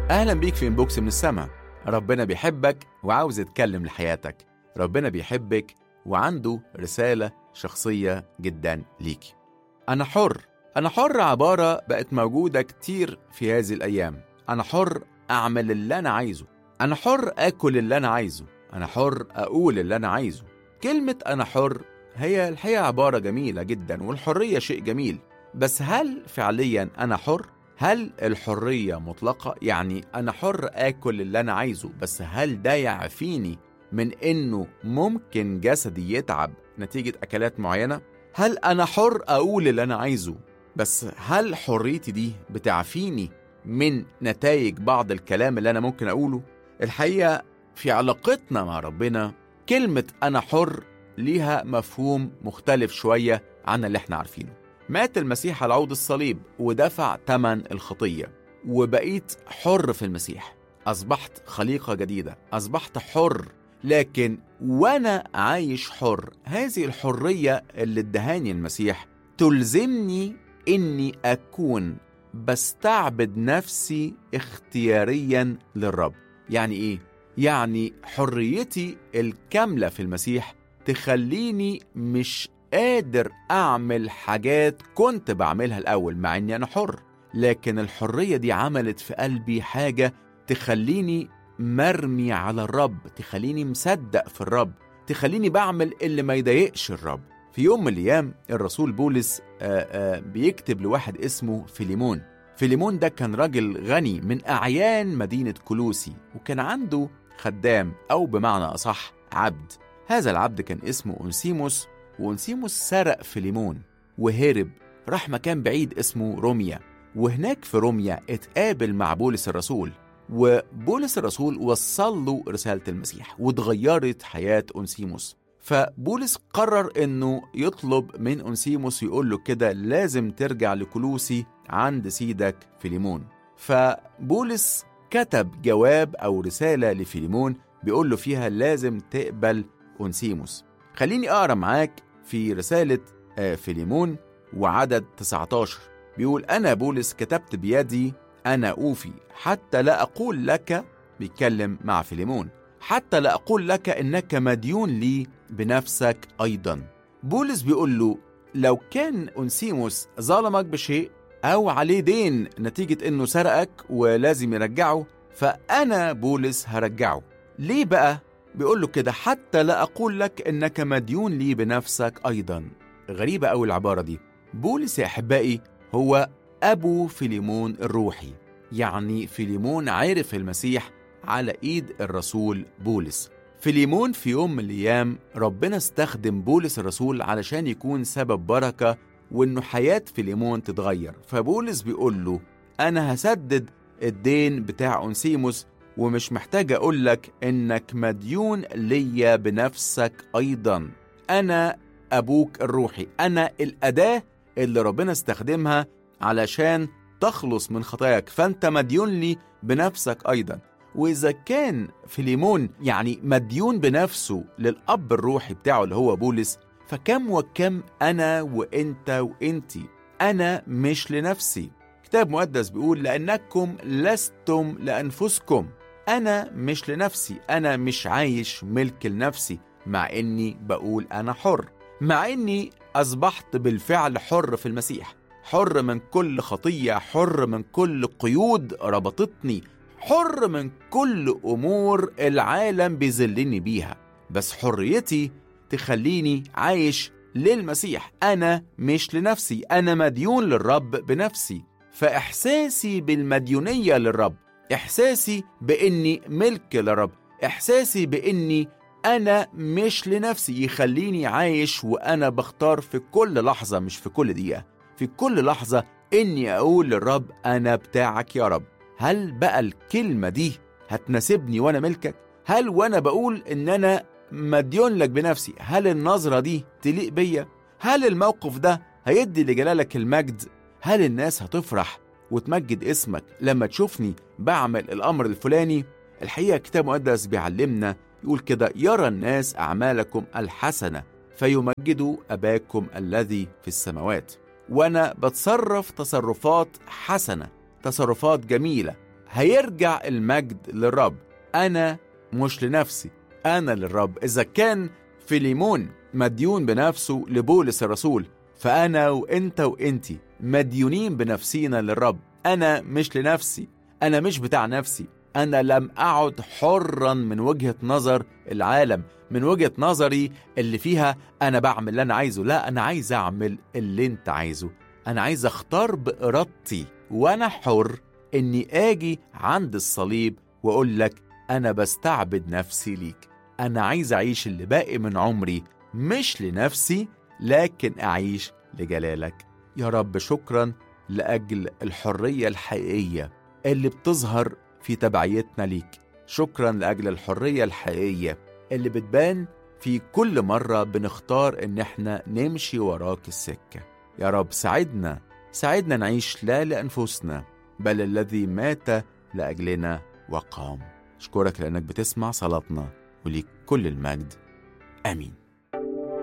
أهلا بيك في انبوكس من السما ربنا بيحبك وعاوز يتكلم لحياتك ربنا بيحبك وعنده رسالة شخصية جدا ليكي أنا حر أنا حر عبارة بقت موجودة كتير في هذه الأيام أنا حر أعمل اللي أنا عايزه أنا حر آكل اللي أنا عايزه أنا حر أقول اللي أنا عايزه كلمة أنا حر هي الحقيقة عبارة جميلة جدا والحرية شيء جميل بس هل فعليا أنا حر؟ هل الحرية مطلقة؟ يعني أنا حر آكل اللي أنا عايزه بس هل ده يعفيني من إنه ممكن جسدي يتعب نتيجة أكلات معينة؟ هل أنا حر أقول اللي أنا عايزه بس هل حريتي دي بتعفيني من نتائج بعض الكلام اللي أنا ممكن أقوله؟ الحقيقة في علاقتنا مع ربنا كلمة أنا حر ليها مفهوم مختلف شوية عن اللي احنا عارفينه مات المسيح على عود الصليب ودفع ثمن الخطية وبقيت حر في المسيح أصبحت خليقة جديدة أصبحت حر لكن وأنا عايش حر هذه الحرية اللي ادهاني المسيح تلزمني إني أكون بستعبد نفسي اختياريا للرب يعني إيه؟ يعني حريتي الكاملة في المسيح تخليني مش قادر أعمل حاجات كنت بعملها الأول مع إني أنا حر لكن الحرية دي عملت في قلبي حاجة تخليني مرمي على الرب تخليني مصدق في الرب تخليني بعمل اللي ما يضايقش الرب في يوم من الأيام الرسول بولس آآ آآ بيكتب لواحد اسمه فيليمون فيليمون ده كان راجل غني من أعيان مدينة كلوسي وكان عنده خدام أو بمعنى أصح عبد هذا العبد كان اسمه أنسيموس وأنسيموس سرق فيليمون وهرب راح مكان بعيد اسمه روميا وهناك في روميا اتقابل مع بولس الرسول وبولس الرسول وصل له رسالة المسيح واتغيرت حياة أنسيموس فبولس قرر انه يطلب من أنسيموس يقول له كده لازم ترجع لكلوسي عند سيدك فيليمون فبولس كتب جواب أو رسالة لفيليمون بيقول له فيها لازم تقبل أنسيموس خليني أقرأ معاك في رسالة فيليمون وعدد 19 بيقول أنا بولس كتبت بيدي أنا أوفي حتى لا أقول لك بيتكلم مع فيليمون حتى لا أقول لك إنك مديون لي بنفسك أيضا بولس بيقول له لو كان أنسيموس ظلمك بشيء أو عليه دين نتيجة إنه سرقك ولازم يرجعه فأنا بولس هرجعه ليه بقى؟ بيقول له كده حتى لا أقول لك إنك مديون لي بنفسك أيضا غريبة أوي العبارة دي بولس يا أحبائي هو أبو فيليمون الروحي يعني فيليمون عرف المسيح على إيد الرسول بولس فيليمون في يوم من الأيام ربنا استخدم بولس الرسول علشان يكون سبب بركة وإنه حياة فيليمون تتغير فبولس بيقول له أنا هسدد الدين بتاع أنسيموس ومش محتاج أقول لك إنك مديون ليا بنفسك أيضا أنا أبوك الروحي أنا الأداة اللي ربنا استخدمها علشان تخلص من خطاياك فأنت مديون لي بنفسك أيضا وإذا كان فيليمون يعني مديون بنفسه للأب الروحي بتاعه اللي هو بولس فكم وكم أنا وإنت وإنتي أنا مش لنفسي كتاب مقدس بيقول لأنكم لستم لأنفسكم أنا مش لنفسي أنا مش عايش ملك لنفسي مع إني بقول أنا حر مع إني أصبحت بالفعل حر في المسيح حر من كل خطية حر من كل قيود ربطتني حر من كل أمور العالم بيذلني بيها بس حريتي تخليني عايش للمسيح أنا مش لنفسي أنا مديون للرب بنفسي فإحساسي بالمديونية للرب إحساسي بإني ملك للرب إحساسي بإني أنا مش لنفسي يخليني عايش وأنا بختار في كل لحظة مش في كل دقيقة في كل لحظة إني أقول للرب أنا بتاعك يا رب هل بقى الكلمة دي هتناسبني وأنا ملكك؟ هل وأنا بقول إن أنا مديون لك بنفسي هل النظرة دي تليق بيا؟ هل الموقف ده هيدي لجلالك المجد؟ هل الناس هتفرح وتمجد اسمك لما تشوفني بعمل الأمر الفلاني؟ الحقيقة كتاب مقدس بيعلمنا يقول كده يرى الناس أعمالكم الحسنة فيمجدوا أباكم الذي في السماوات وأنا بتصرف تصرفات حسنة تصرفات جميلة هيرجع المجد للرب أنا مش لنفسي أنا للرب إذا كان فيليمون مديون بنفسه لبولس الرسول فأنا وإنت وإنتي مديونين بنفسينا للرب أنا مش لنفسي أنا مش بتاع نفسي أنا لم أعد حرا من وجهة نظر العالم من وجهة نظري اللي فيها أنا بعمل اللي أنا عايزه لا أنا عايز أعمل اللي أنت عايزه أنا عايز أختار بإرادتي وأنا حر إني آجي عند الصليب وأقول لك أنا بستعبد نفسي ليك أنا عايز أعيش اللي باقي من عمري مش لنفسي لكن أعيش لجلالك يا رب شكرا لأجل الحرية الحقيقية اللي بتظهر في تبعيتنا ليك شكرا لأجل الحرية الحقيقية اللي بتبان في كل مرة بنختار إن احنا نمشي وراك السكة يا رب ساعدنا ساعدنا نعيش لا لأنفسنا بل الذي مات لأجلنا وقام أشكرك لأنك بتسمع صلاتنا وليك كل المجد آمين